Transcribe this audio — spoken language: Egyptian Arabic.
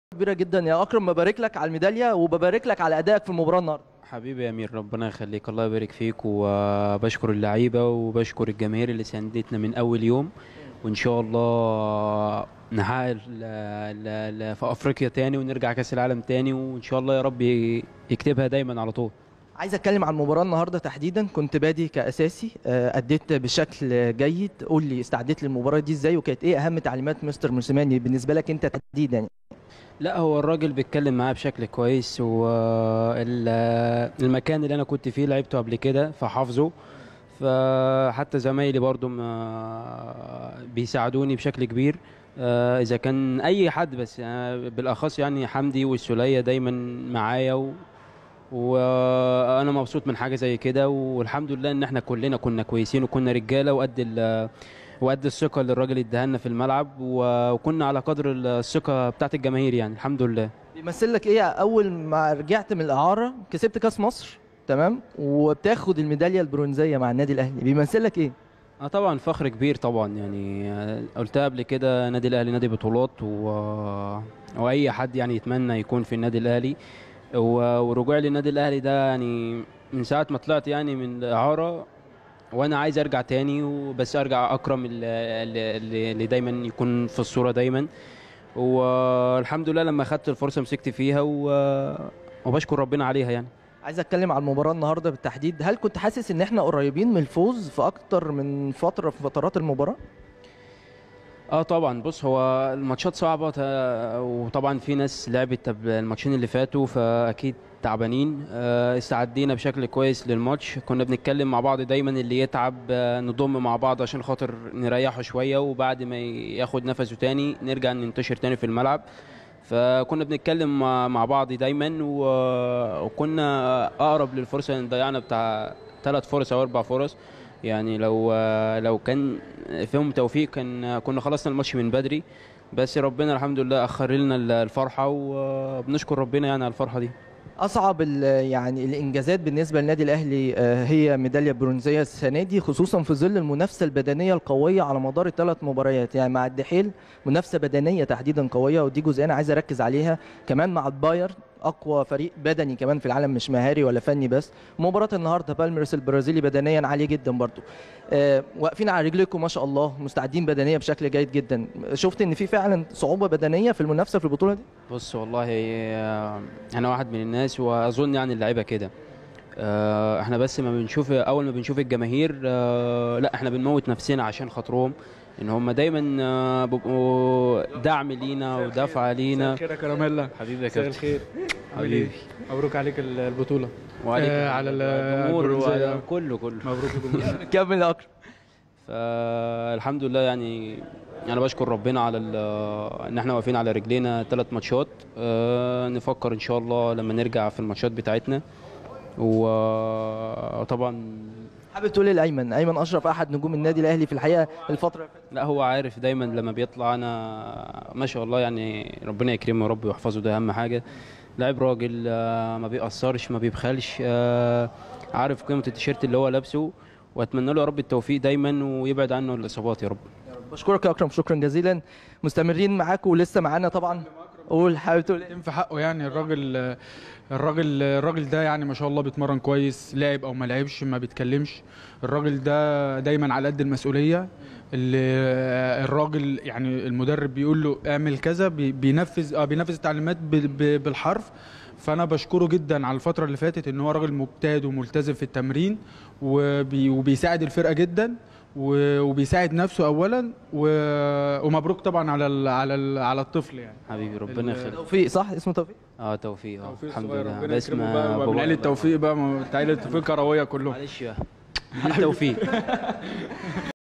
كبيره جدا يا اكرم ببارك لك على الميداليه وببارك لك على ادائك في المباراه النهارده حبيبي يا امير ربنا يخليك الله يبارك فيك وبشكر اللعيبه وبشكر الجماهير اللي ساندتنا من اول يوم وان شاء الله نحقق ل- ل- ل- في افريقيا تاني ونرجع كاس العالم تاني وان شاء الله يا رب يكتبها دايما على طول عايز اتكلم عن المباراه النهارده تحديدا كنت بادي كاساسي آه، اديت بشكل جيد قول لي استعديت للمباراه دي ازاي وكانت ايه اهم تعليمات مستر موسيماني بالنسبه لك انت تحديدا يعني لا هو الراجل بيتكلم معاه بشكل كويس والمكان اللي انا كنت فيه لعبته قبل كده فحافظه فحتى زمايلي برضو ما بيساعدوني بشكل كبير آه، اذا كان اي حد بس آه، بالاخص يعني حمدي والسوليه دايما معايا و... وانا مبسوط من حاجه زي كده والحمد لله ان احنا كلنا كنا كويسين وكنا رجاله وقد ال... وقد الثقه اللي الراجل اداها لنا في الملعب و- وكنا على قدر الثقه بتاعت الجماهير يعني الحمد لله بيمثل لك ايه اول ما رجعت من الاعاره كسبت كاس مصر تمام وبتاخد الميداليه البرونزيه مع النادي الاهلي بيمثل لك ايه اه طبعا فخر كبير طبعا يعني آه، قلتها قبل كده نادي الاهلي نادي بطولات و... واي حد يعني يتمنى يكون في النادي الاهلي و... ورجوعي للنادي الاهلي ده يعني من ساعه ما طلعت يعني من الاعاره وانا عايز ارجع تاني وبس ارجع اكرم اللي, اللي, اللي دايما يكون في الصوره دايما والحمد لله لما اخدت الفرصه مسكت فيها و... وبشكر ربنا عليها يعني عايز اتكلم عن المباراه النهارده بالتحديد هل كنت حاسس ان احنا قريبين من الفوز في اكتر من فتره في فترات المباراه اه طبعا بص هو الماتشات صعبه تا- وطبعا في ناس لعبت طب الماتشين اللي فاتوا فاكيد تعبانين آه، استعدينا بشكل كويس للماتش كنا بنتكلم مع بعض دايما اللي يتعب آه، نضم مع بعض عشان خاطر نريحه شويه وبعد ما ياخد نفسه تاني نرجع ننتشر تاني في الملعب فكنا بنتكلم مع مع بعض دايما و- وكنا اقرب للفرصه ان ضيعنا بتاع ثلاث فرص او اربع فرص يعني لو لو كان فيهم توفيق كان كنا خلصنا الماتش من بدري بس ربنا الحمد لله اخر لنا الفرحه وبنشكر ربنا يعني على الفرحه دي اصعب ال- يعني الانجازات بالنسبه للنادي الاهلي آه، هي ميداليه برونزيه السنه دي خصوصا في ظل المنافسه البدنيه القويه على مدار الثلاث مباريات يعني مع الدحيل منافسه بدنيه تحديدا قويه ودي جزئيه انا عايز اركز عليها كمان مع الباير اقوى فريق بدني كمان في العالم مش مهاري ولا فني بس مباراه النهارده بالميرس البرازيلي بدنيا عاليه جدا برضو آه، واقفين على رجليكم ما شاء الله مستعدين بدنيا بشكل جيد جدا شفت ان في فعلا صعوبه بدنيه في المنافسه في البطوله دي بص والله آه، انا واحد من الناس واظن يعني اللعيبه كده آه، احنا بس ما بنشوف اول ما بنشوف الجماهير آه، لا احنا بنموت نفسنا عشان خاطرهم ان هم دايما آه، بيبقوا دعم لينا ودفعه لينا خير يا كراميلا حبيبي يا مساء كابتن الخير عامل حبيبي ايه؟ مبروك عليك ال- البطولة وعليك آه، على ال- الجمهور البرونزية. وعلى كله كله مبروك الجمهور كمل يا اكرم فالحمد لله يعني انا بشكر ربنا على ال- ان احنا واقفين على رجلينا ثلاث ماتشات آه، نفكر ان شاء الله لما نرجع في الماتشات بتاعتنا وطبعا حابب تقول ايه لايمن ايمن اشرف احد نجوم النادي الاهلي في الحقيقه الفتره اللي فاتت لا هو عارف دايما لما بيطلع انا ما شاء الله يعني ربنا يكرمه يا رب ويحفظه ده اهم حاجه لاعب راجل آه، ما بيأثرش ما بيبخلش آه، عارف قيمه التيشيرت اللي هو لابسه واتمنى له يا رب التوفيق دايما ويبعد عنه الاصابات يا رب بشكرك يا اكرم شكرا جزيلا مستمرين معاكم ولسه معانا طبعا قول حابب تقول ايه في حقه يعني الراجل الراجل الراجل ده يعني ما شاء الله بيتمرن كويس لعب او ما لعبش ما بيتكلمش الراجل ده دايما على قد المسؤوليه اللي الراجل يعني المدرب بيقول له اعمل كذا بي- بينفذ اه بينفذ التعليمات ب- ب- بالحرف فانا بشكره جدا على الفتره اللي فاتت ان هو راجل مجتهد وملتزم في التمرين وبي وبيساعد الفرقه جدا و- وبيساعد نفسه اولا و- ومبروك طبعا على ال على ال على الطفل يعني حبيبي ربنا ال- يخليك توفيق صح اسمه توفيق اه توفيق اه توفيق الحمد صغير لله ربنا باسم يكرمه بقى بابا من عيلة توفيق بقى ما- عيلة توفيق كروية كلهم معلش بقى. توفيق